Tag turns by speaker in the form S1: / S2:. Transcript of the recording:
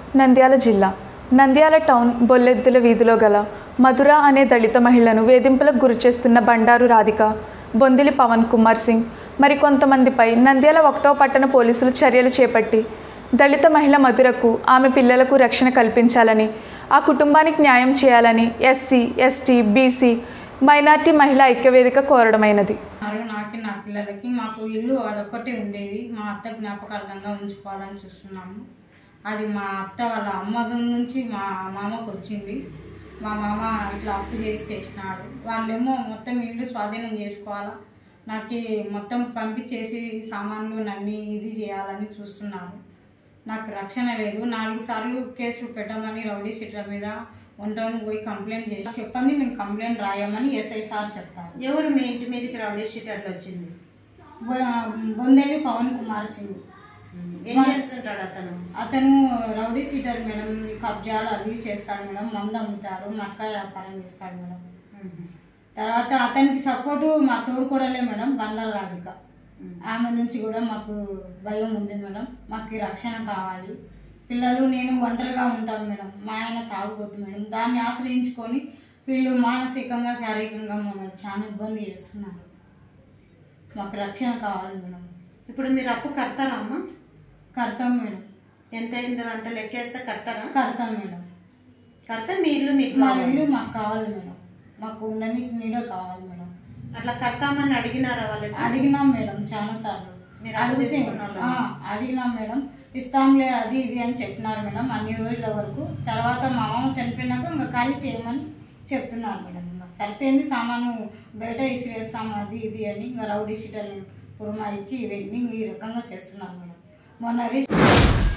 S1: నంద్యాల జిల్లా నంద్యాల టౌన్ బొల్లెద్దుల వీధిలో గల మధుర అనే దళిత మహిళను వేధింపులకు గురిచేస్తున్న బండారు రాధిక బొందిలి పవన్ కుమార్ సింగ్ మరికొంతమందిపై నంద్యాల ఒకటో పట్టణ పోలీసులు చర్యలు చేపట్టి దళిత మహిళ మధురకు ఆమె పిల్లలకు రక్షణ కల్పించాలని ఆ కుటుంబానికి న్యాయం చేయాలని ఎస్సీ ఎస్టీ బీసీ మైనార్టీ మహిళా ఐక్యవేదిక కోరడమైనది
S2: నాడు నాకి నా పిల్లలకి మాకు ఇల్లు అదొక్కటి ఉండేది మా అత్త జ్ఞాపకార్థంగా ఉంచుకోవాలని చూస్తున్నాము అది మా అత్త వాళ్ళ అమ్మ నుంచి మా మామకు వచ్చింది మా మామ ఇట్లా అప్పు చేసి చేసినాడు వాళ్ళేమో మొత్తం ఇల్లు స్వాధీనం చేసుకోవాలా నాకు మొత్తం పంపించేసి సామాన్లు నన్ని ఇది చేయాలని చూస్తున్నారు నాకు రక్షణ లేదు నాలుగు సార్లు కేసులు పెట్టమని రౌడీ సీట్ల మీద వంటను పోయి కంప్లైంట్ చేసి చెప్పండి మేము కంప్లైంట్ రాయమని ఎస్ఐ సార్ చెప్తారు
S3: ఎవరు మీ ఇంటి మీదకి రౌడీ షీట్ అట్లా వచ్చింది
S2: బొ- బొందెల్లి పవన్ కుమార్ సింగ్
S3: ఏం చేస్తుంటాడు అతను
S2: అతను రౌడీ సీటర్ మేడం ఈ కబ్జాలు అవి చేస్తాడు మేడం మందు అమ్ముతాడు మట్కా వ్యాపారం చేస్తాడు మేడం తర్వాత అతనికి సపోర్టు మా తోడుకోడలే మేడం బండల రాధిక ఆమె నుంచి కూడా మాకు భయం ఉంది మేడం మాకు ఈ రక్షణ కావాలి పిల్లలు నేను ఒంటరిగా ఉంటాను మేడం మా ఆయన తాగుబోతు మేడం దాన్ని ఆశ్రయించుకొని వీళ్ళు మానసికంగా శారీరకంగా మమ్మల్ని చాలా ఇబ్బంది చేస్తున్నారు మాకు రక్షణ కావాలి మేడం
S3: ఇప్పుడు మీరు అప్పు కడతారా అమ్మ
S2: కడతాం మేడం
S3: ఎంత అయిందో అంత లెక్కేస్తే కడతారా
S2: కడతాం మేడం
S3: కడితే మీ ఇల్లు మీకు
S2: మా
S3: కావాలి.
S2: ఇల్లు మాకు కావాలి మేడం మాకు ఉండడానికి నీడ కావాలి మేడం
S3: అట్లా కడతామని అడిగినారా వాళ్ళకి
S2: అడిగినాం మేడం చాలా సార్లు
S3: మీరు అప్పు
S2: అడిగితే
S3: తీసుకున్నారా?
S2: ఆ, అడిగినాం మేడం ఇస్తాంలే అది ఇది అని చెప్పినారు మేడం అన్ని రోజుల వరకు తర్వాత మా మామ చనిపోయినాక ఇంకా ఖాళీ చేయమని చెప్తున్నారు మేడం ఇంకా సరిపోయింది సామాను బయట ఇసిరేస్తాం అది ఇది అని ఇంకా రౌడీ షీటర్ని పురమా ఇచ్చి ఇవన్నీ ఈ రకంగా చేస్తున్నారు మేడం మొన్న రీసెంట్